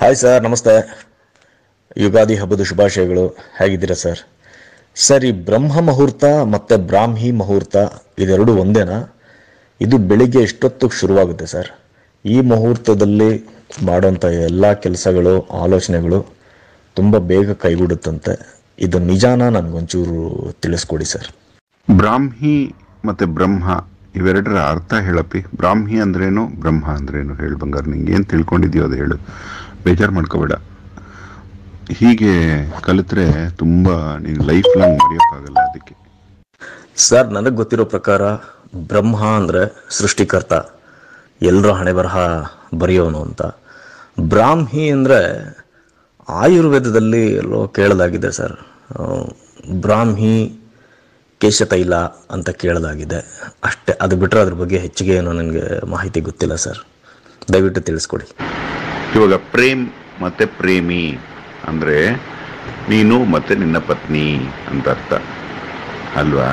hi sir ನಮಸ್ತೆ ಯುಗಾದಿ ಹಬ್ಬದ ಶುಭಾಶಯಗಳು ಹೇಗಿದ್ದೀರಾ ಸರ್ ಸರ್ ಈ ಬ್ರಹ್ಮ ಮುಹೂರ್ತ ಮತ್ತು ಬ್ರಾಹ್ಮಿ ಮುಹೂರ್ತ ಇದೆರಡು ಒಂದೇನಾ ಇದು ಬೆಳಿಗ್ಗೆ ಎಷ್ಟೊತ್ತಿಗೆ ಶುರುವಾಗುತ್ತೆ ಸರ್ ಈ ಮುಹೂರ್ತದಲ್ಲಿ ಮಾಡೋಂಥ ಎಲ್ಲ ಕೆಲಸಗಳು ಆಲೋಚನೆಗಳು ತುಂಬ ಬೇಗ ಕೈಗೂಡುತ್ತಂತೆ ಇದು ನಿಜಾನ ನನಗೊಂಚೂರು ತಿಳಿಸ್ಕೊಡಿ ಸರ್ ಬ್ರಾಹ್ಮಿ ಮತ್ತೆ ಬ್ರಹ್ಮ ಇವೆರಡರ ಅರ್ಥ ಹೇಳಪ್ಪಿ ಬ್ರಾಹ್ಮಿ ಅಂದ್ರೇನು ಬ್ರಹ್ಮ ಅಂದ್ರೇನು ಹೇಳು ಬಂಗಾರ ನಿಂಗೆ ಏನು ತಿಳ್ಕೊಂಡಿದ್ಯೋ ಅದು ಹೇಳು ಬೇಜಾರು ಮಾಡ್ಕೋಬೇಡ ಹೀಗೆ ಕಲಿತ್ರೆ ತುಂಬ ನೀನು ಲೈಫ್ ಲಾಂಗ್ ಮರೆಯೋಕ್ಕಾಗಲ್ಲ ಅದಕ್ಕೆ ಸರ್ ನನಗೆ ಗೊತ್ತಿರೋ ಪ್ರಕಾರ ಬ್ರಹ್ಮ ಅಂದರೆ ಸೃಷ್ಟಿಕರ್ತ ಎಲ್ಲರ ಹಣೆ ಬರಹ ಬರೆಯೋನು ಅಂತ ಬ್ರಾಹ್ಮಿ ಅಂದರೆ ಆಯುರ್ವೇದದಲ್ಲಿ ಎಲ್ಲೋ ಕೇಳಲಾಗಿದೆ ಸರ್ ಆ, ಬ್ರಾಹ್ಮಿ ಕೇಶತೈಲ ಅಂತ ಕೇಳಲಾಗಿದೆ ಅಷ್ಟೇ ಅದು ಬಿಟ್ಟರೆ ಅದ್ರ ಬಗ್ಗೆ ಹೆಚ್ಚಿಗೆ ಏನೋ ನನಗೆ ಮಾಹಿತಿ ಗೊತ್ತಿಲ್ಲ ಸರ್ ದಯವಿಟ್ಟು ತಿಳಿಸ್ಕೊಡಿ ಇವಾಗ ಪ್ರೇಮ್ ಮತ್ತೆ ಪ್ರೇಮಿ ಅಂದ್ರೆ ನೀನು ಮತ್ತೆ ನಿನ್ನ ಪತ್ನಿ ಅಂತ ಅರ್ಥ ಅಲ್ವಾ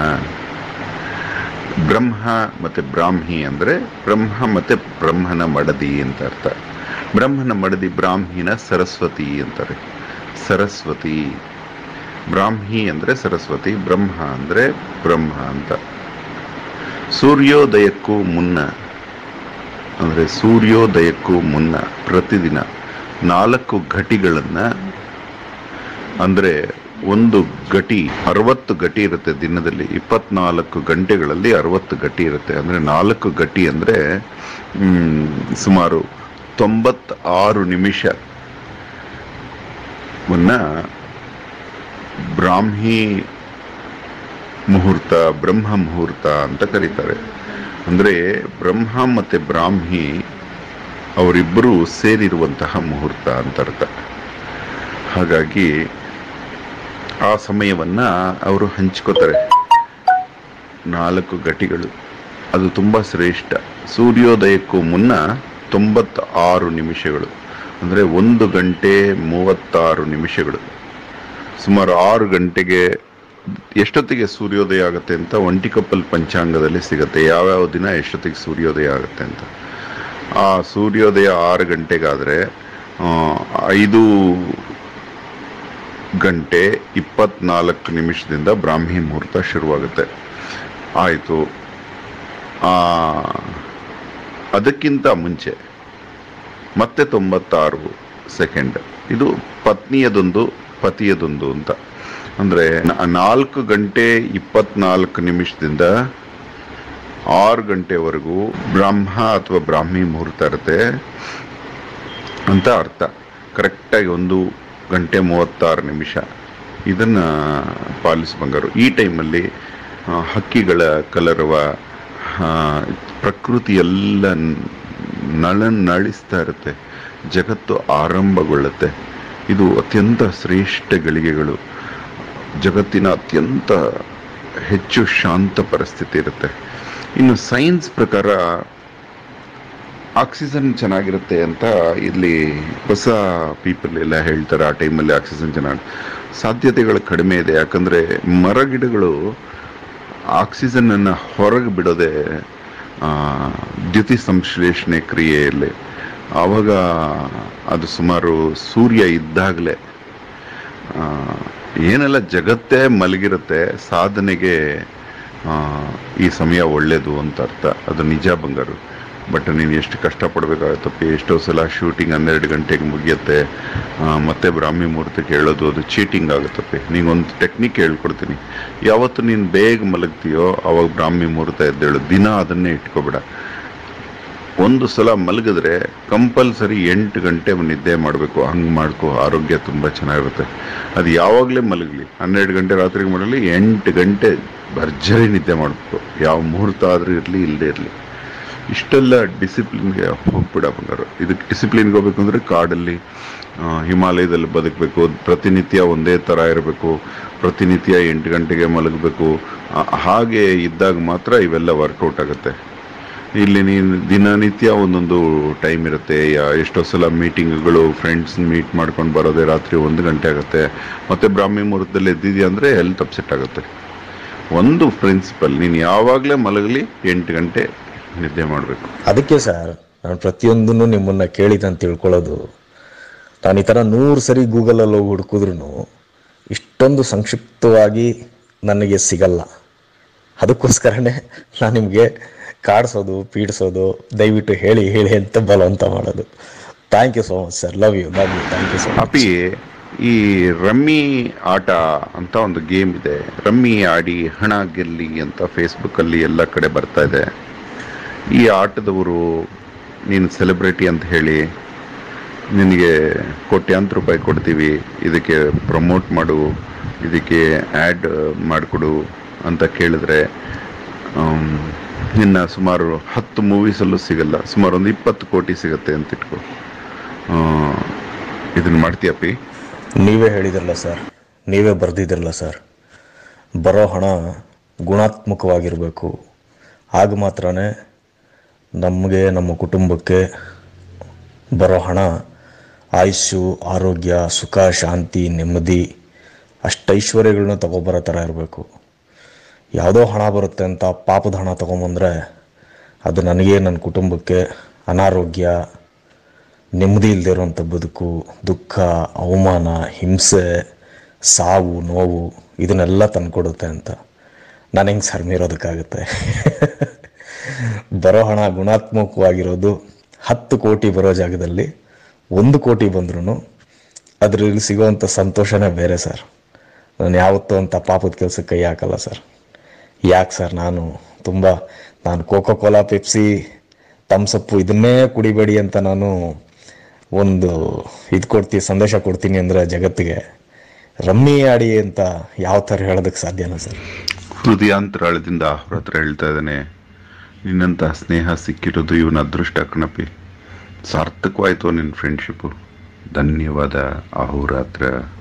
ಬ್ರಹ್ಮ ಮತ್ತೆ ಬ್ರಾಹ್ಮಿ ಅಂದ್ರೆ ಬ್ರಹ್ಮ ಮತ್ತೆ ಬ್ರಹ್ಮನ ಮಡದಿ ಅಂತ ಅರ್ಥ ಬ್ರಹ್ಮನ ಮಡದಿ ಬ್ರಾಹ್ಮಿನ ಸರಸ್ವತಿ ಅಂತಾರೆ ಸರಸ್ವತಿ ಬ್ರಾಹ್ಮಿ ಅಂದ್ರೆ ಸರಸ್ವತಿ ಬ್ರಹ್ಮ ಅಂದ್ರೆ ಬ್ರಹ್ಮ ಅಂತ ಸೂರ್ಯೋದಯಕ್ಕೂ ಮುನ್ನ ಅಂದರೆ ಸೂರ್ಯೋದಯಕ್ಕೂ ಮುನ್ನ ಪ್ರತಿದಿನ ನಾಲ್ಕು ಘಟಿಗಳನ್ನು ಅಂದರೆ ಒಂದು ಗಟಿ ಅರವತ್ತು ಗಟಿ ಇರುತ್ತೆ ದಿನದಲ್ಲಿ ಇಪ್ಪತ್ನಾಲ್ಕು ಗಂಟೆಗಳಲ್ಲಿ ಅರವತ್ತು ಗಟಿ ಇರುತ್ತೆ ಅಂದರೆ ನಾಲ್ಕು ಗಟಿ ಅಂದರೆ ಸುಮಾರು ತೊಂಬತ್ತಾರು ನಿಮಿಷ ಬ್ರಾಹ್ಮಿ ಮುಹೂರ್ತ ಬ್ರಹ್ಮ ಮುಹೂರ್ತ ಅಂತ ಕರೀತಾರೆ ಅಂದರೆ ಬ್ರಹ್ಮ ಮತ್ತು ಬ್ರಾಹ್ಮಿ ಅವರಿಬ್ಬರೂ ಸೇರಿರುವಂತಹ ಮುಹೂರ್ತ ಅಂತ ಅರ್ಥ ಹಾಗಾಗಿ ಆ ಸಮಯವನ್ನು ಅವರು ಹಂಚ್ಕೋತಾರೆ ನಾಲ್ಕು ಘಟಿಗಳು ಅದು ತುಂಬ ಶ್ರೇಷ್ಠ ಸೂರ್ಯೋದಯಕ್ಕೂ ಮುನ್ನ ತೊಂಬತ್ತ ಆರು ನಿಮಿಷಗಳು ಅಂದರೆ ಒಂದು ಗಂಟೆ ಮೂವತ್ತಾರು ನಿಮಿಷಗಳು ಸುಮಾರು ಆರು ಗಂಟೆಗೆ ಎಷ್ಟೊತ್ತಿಗೆ ಸೂರ್ಯೋದಯ ಆಗುತ್ತೆ ಅಂತ ಒಂಟಿಕೊಪ್ಪಲ್ ಪಂಚಾಂಗದಲ್ಲಿ ಸಿಗುತ್ತೆ ಯಾವ್ಯಾವ ದಿನ ಎಷ್ಟೊತ್ತಿಗೆ ಸೂರ್ಯೋದಯ ಆಗುತ್ತೆ ಅಂತ ಆ ಸೂರ್ಯೋದಯ ಆರು ಗಂಟೆಗಾದರೆ ಐದು ಗಂಟೆ ಇಪ್ಪತ್ನಾಲ್ಕು ನಿಮಿಷದಿಂದ ಬ್ರಾಹ್ಮಿ ಮುಹೂರ್ತ ಶುರುವಾಗುತ್ತೆ ಆಯಿತು ಅದಕ್ಕಿಂತ ಮುಂಚೆ ಮತ್ತೆ ತೊಂಬತ್ತಾರು ಸೆಕೆಂಡ್ ಇದು ಪತ್ನಿಯದೊಂದು ಪತಿಯದೊಂದು ಅಂತ ಅಂದರೆ ನಾಲ್ಕು ಗಂಟೆ ಇಪ್ಪತ್ನಾಲ್ಕು ನಿಮಿಷದಿಂದ ಆರು ಗಂಟೆವರೆಗೂ ಬ್ರಹ್ಮ ಅಥವಾ ಬ್ರಾಹ್ಮಿ ಮುಹೂರ್ತ ಇರುತ್ತೆ ಅಂತ ಅರ್ಥ ಕರೆಕ್ಟಾಗಿ ಒಂದು ಗಂಟೆ ಮೂವತ್ತಾರು ನಿಮಿಷ ಇದನ್ನು ಪಾಲಿಸಿ ಬಂಗಾರು ಈ ಟೈಮಲ್ಲಿ ಆ, ಹಕ್ಕಿಗಳ ಕಲರವ ಆ, ಪ್ರಕೃತಿ ಎಲ್ಲ ನಳ ನಳಿಸ್ತಾ ಇರುತ್ತೆ ಜಗತ್ತು ಆರಂಭಗೊಳ್ಳುತ್ತೆ ಇದು ಅತ್ಯಂತ ಶ್ರೇಷ್ಠ ಗಳಿಗೆಗಳು ಜಗತ್ತಿನ ಅತ್ಯಂತ ಹೆಚ್ಚು ಶಾಂತ ಪರಿಸ್ಥಿತಿ ಇರುತ್ತೆ ಇನ್ನು ಸೈನ್ಸ್ ಪ್ರಕಾರ ಆಕ್ಸಿಜನ್ ಚೆನ್ನಾಗಿರುತ್ತೆ ಅಂತ ಇಲ್ಲಿ ಹೊಸ ಪೀಪಲ್ ಎಲ್ಲ ಹೇಳ್ತಾರೆ ಆ ಟೈಮಲ್ಲಿ ಆಕ್ಸಿಜನ್ ಚೆನ್ನಾಗಿ ಸಾಧ್ಯತೆಗಳು ಕಡಿಮೆ ಇದೆ ಯಾಕಂದರೆ ಮರಗಿಡಗಳು ಆಕ್ಸಿಜನನ್ನು ಹೊರಗೆ ಬಿಡೋದೇ ಆ, ದ್ಯುತಿ ಸಂಶ್ಲೇಷಣೆ ಕ್ರಿಯೆಯಲ್ಲಿ ಆವಾಗ ಅದು ಸುಮಾರು ಸೂರ್ಯ ಇದ್ದಾಗಲೇ ಆ, ಏನೆಲ್ಲ ಜಗತ್ತೇ ಮಲಗಿರುತ್ತೆ ಸಾಧನೆಗೆ ಆ, ಈ ಸಮಯ ಒಳ್ಳೆಯದು ಅಂತ ಅರ್ಥ ಅದು ನಿಜ ಬಂಗಾರು ಬಟ್ ನೀನು ಎಷ್ಟು ಕಷ್ಟಪಡಬೇಕಾಗತ್ತಪ್ಪ ಎಷ್ಟೋ ಸಲ ಶೂಟಿಂಗ್ ಹನ್ನೆರಡು ಗಂಟೆಗೆ ಮುಗಿಯುತ್ತೆ ಆ, ಮತ್ತೆ ಬ್ರಾಹ್ಮಿ ಮುಹೂರ್ತಕ್ಕೆ ಹೇಳೋದು ಅದು ಚೀಟಿಂಗ್ ಆಗುತ್ತಪ್ಪ ನೀಗೊಂದು ಟೆಕ್ನಿಕ್ ಹೇಳ್ಕೊಡ್ತೀನಿ ಯಾವತ್ತು ನೀನು ಬೇಗ ಮಲಗ್ತೀಯೋ ಅವಾಗ ಬ್ರಾಹ್ಮಿ ಮುಹೂರ್ತ ಎದ್ದೇಳು ದಿನ ಅದನ್ನೇ ಇಟ್ಕೋಬೇಡ ಒಂದು ಸಲ ಮಲಗಿದ್ರೆ ಕಂಪಲ್ಸರಿ ಎಂಟು ಗಂಟೆ ನಿದ್ದೆ ಮಾಡಬೇಕು ಹಂಗೆ ಮಾಡ್ಕೋ ಆರೋಗ್ಯ ತುಂಬ ಚೆನ್ನಾಗಿರುತ್ತೆ ಅದು ಯಾವಾಗಲೇ ಮಲಗಲಿ ಹನ್ನೆರಡು ಗಂಟೆ ರಾತ್ರಿಗೆ ಮಾಡಲಿ ಎಂಟು ಗಂಟೆ ಭರ್ಜರಿ ನಿದ್ದೆ ಮಾಡಬೇಕು ಯಾವ ಮುಹೂರ್ತ ಆದರೂ ಇರಲಿ ಇಲ್ಲದೆ ಇರಲಿ ಇಷ್ಟೆಲ್ಲ ಡಿಸಿಪ್ಲಿನ್ಗೆ ಹೋಗ್ಬಿಡ ಬಂಗಾರು ಇದಕ್ಕೆ ಡಿಸಿಪ್ಲಿನ್ಗೆ ಹೋಗ್ಬೇಕು ಅಂದರೆ ಕಾಡಲ್ಲಿ ಆ, ಹಿಮಾಲಯದಲ್ಲಿ ಬದುಕಬೇಕು ಪ್ರತಿನಿತ್ಯ ಒಂದೇ ಥರ ಇರಬೇಕು ಪ್ರತಿನಿತ್ಯ ಎಂಟು ಗಂಟೆಗೆ ಮಲಗಬೇಕು ಆ, ಹಾಗೆ ಇದ್ದಾಗ ಮಾತ್ರ ಇವೆಲ್ಲ ವರ್ಕೌಟ್ ಆಗುತ್ತೆ ಇಲ್ಲಿ ನೀನು ದಿನನಿತ್ಯ ಒಂದೊಂದು ಟೈಮ್ ಇರುತ್ತೆ ಯಾ- ಎಷ್ಟೋ ಸಲ ಮೀಟಿಂಗ್ಗಳು ಫ್ರೆಂಡ್ಸ್ ಮೀಟ್ ಮಾಡ್ಕೊಂಡು ಬರೋದೇ ರಾತ್ರಿ ಒಂದು ಗಂಟೆ ಆಗುತ್ತೆ ಮತ್ತೆ ಬ್ರಾಹ್ಮಿ ಮುಹೂರ್ತದಲ್ಲಿ ಎದ್ದಿದ್ಯಾ ಅಂದರೆ ಹೆಲ್ತ್ ಅಪ್ಸೆಟ್ ಆಗುತ್ತೆ ಒಂದು ಪ್ರಿನ್ಸಿಪಲ್ ನೀನು ಯಾವಾಗಲೇ ಮಲಗಲಿ ಎಂಟು ಗಂಟೆ ನಿದ್ದೆ ಮಾಡಬೇಕು ಅದಕ್ಕೆ ಸರ್ ನಾನು ಪ್ರತಿಯೊಂದನ್ನು ನಿಮ್ಮನ್ನು ಕೇಳಿದಂತ ತಿಳ್ಕೊಳ್ಳೋದು ನಾನು ಈ ಥರ ನೂರು ಸರಿ ಗೂಗಲಲ್ಲಿ ಹೋಗಿ ಹುಡುಕಿದ್ರೂ ಇಷ್ಟೊಂದು ಸಂಕ್ಷಿಪ್ತವಾಗಿ ನನಗೆ ಸಿಗಲ್ಲ ಅದಕ್ಕೋಸ್ಕರನೇ ನಾನು ನಿಮಗೆ ಕಾಡಿಸೋದು ಪೀಡಿಸೋದು ದಯವಿಟ್ಟು ಹೇಳಿ ಹೇಳಿ ಅಂತ ಬಲವಂತ ಮಾಡೋದು thank you so much sir love you love you thank you so much ಅಪಿ ಈ ರಮ್ಮಿ ಆಟ ಅಂತ ಒಂದು ಗೇಮ್ ಇದೆ ರಮ್ಮಿ ಆಡಿ ಹಣ ಗೆಲ್ಲಿ ಅಂತ ಫೇಸ್ಬುಕ್ಕಲ್ಲಿ ಎಲ್ಲ ಕಡೆ ಬರ್ತಾ ಇದೆ ಈ ಆಟದವರು ನೀನು ಸೆಲೆಬ್ರಿಟಿ ಅಂತ ಹೇಳಿ ನಿನಗೆ ಕೋಟ್ಯಾಂತರ ರೂಪಾಯಿ ಕೊಡ್ತೀವಿ ಇದಕ್ಕೆ ಪ್ರಮೋಟ್ ಮಾಡು ಇದಕ್ಕೆ ಆ್ಯಡ್ ಮಾಡಿಕೊಡು ಅಂತ ಕೇಳಿದ್ರೆ ಆಮ್, ನಿನ್ನ ಸುಮಾರು ಹತ್ತು ಮೂವೀಸಲ್ಲೂ ಸಿಗಲ್ಲ ಸುಮಾರು ಒಂದು ಇಪ್ಪತ್ತು ಕೋಟಿ ಸಿಗತ್ತೆ ಅಂತ ಇಟ್ಕೋ ಆ, ಇದನ್ನ ಮಾಡ್ತೀಯಪ್ಪಿ ನೀವೇ ಹೇಳಿದ್ರಲ್ಲ ಸರ್ ನೀವೇ ಬರೆದಿದ್ರಲ್ಲ ಸರ್ ಬರೋ ಹಣ ಗುಣಾತ್ಮಕವಾಗಿರಬೇಕು ಆಗ ಮಾತ್ರನೇ ನಮಗೆ ನಮ್ಮ ಕುಟುಂಬಕ್ಕೆ ಬರೋ ಹಣ ಆಯುಷ್ಯು ಆರೋಗ್ಯ ಸುಖ ಶಾಂತಿ ನೆಮ್ಮದಿ ಅಷ್ಟು ಐಶ್ವರ್ಯಗಳನ್ನ ತಗೊಬರೋ ಥರ ಇರಬೇಕು ಯಾವುದೋ ಹಣ ಬರುತ್ತೆ ಅಂತ ಪಾಪದ ಹಣ ತೊಗೊಂಬಂದ್ರೆ ಅದು ನನಗೆ ನನ್ನ ಕುಟುಂಬಕ್ಕೆ ಅನಾರೋಗ್ಯ ನೆಮ್ಮದಿ ಇಲ್ಲದೆ ಇರುವಂಥ ಬದುಕು ದುಃಖ ಅವಮಾನ ಹಿಂಸೆ ಸಾವು ನೋವು ಇದನ್ನೆಲ್ಲ ತಂದ್ಕೊಡುತ್ತೆ ಅಂತ ನಾನು ಹೆಂಗೆ ಸರ್ ಮೀರೋದಕ್ಕಾಗುತ್ತೆ ಬರೋ ಹಣ ಗುಣಾತ್ಮಕವಾಗಿರೋದು ಹತ್ತು ಕೋಟಿ ಬರೋ ಜಾಗದಲ್ಲಿ ಒಂದು ಕೋಟಿ ಬಂದ್ರೂ ಅದರಲ್ಲಿ ಸಿಗೋವಂಥ ಸಂತೋಷನೇ ಬೇರೆ ಸರ್ ನಾನು ಯಾವತ್ತೂ ಅಂತ ಪಾಪದ ಕೆಲಸಕ್ಕೆ ಕೈ ಹಾಕಲ್ಲ ಸರ್ ಯಾಕೆ ಸರ್ ನಾನು ತುಂಬ ನಾನು ಕೋಕೋ ಕೋಲಾ ಪೆಪ್ಸಿ ತಮ್ಸಪ್ಪು ಇದನ್ನೇ ಕುಡಿಬೇಡಿ ಅಂತ ನಾನು ಒಂದು ಇದು ಕೊಡ್ತೀನಿ ಸಂದೇಶ ಕೊಡ್ತೀನಿ ಅಂದರೆ ಜಗತ್ತಿಗೆ ರಮ್ಮಿ ಆಡಿ ಅಂತ ಯಾವ ಥರ ಹೇಳೋದಕ್ಕೆ ಸಾಧ್ಯನಾ ಸರ್ ಹೃದಯಾಂತರಾಳದಿಂದ ಅವ್ರ ಹತ್ರ ಹೇಳ್ತಾ ಇದ್ದಾನೆ ನಿನ್ನಂತ ಸ್ನೇಹ ಸಿಕ್ಕಿರೋದು ಇವನ ಅದೃಷ್ಟ ಕಣಪಿ ಸಾರ್ಥಕವಾಯಿತು ನಿನ್ನ ಫ್ರೆಂಡ್ಶಿಪ್ಪು ಧನ್ಯವಾದ ಅಹೋರಾತ್ರ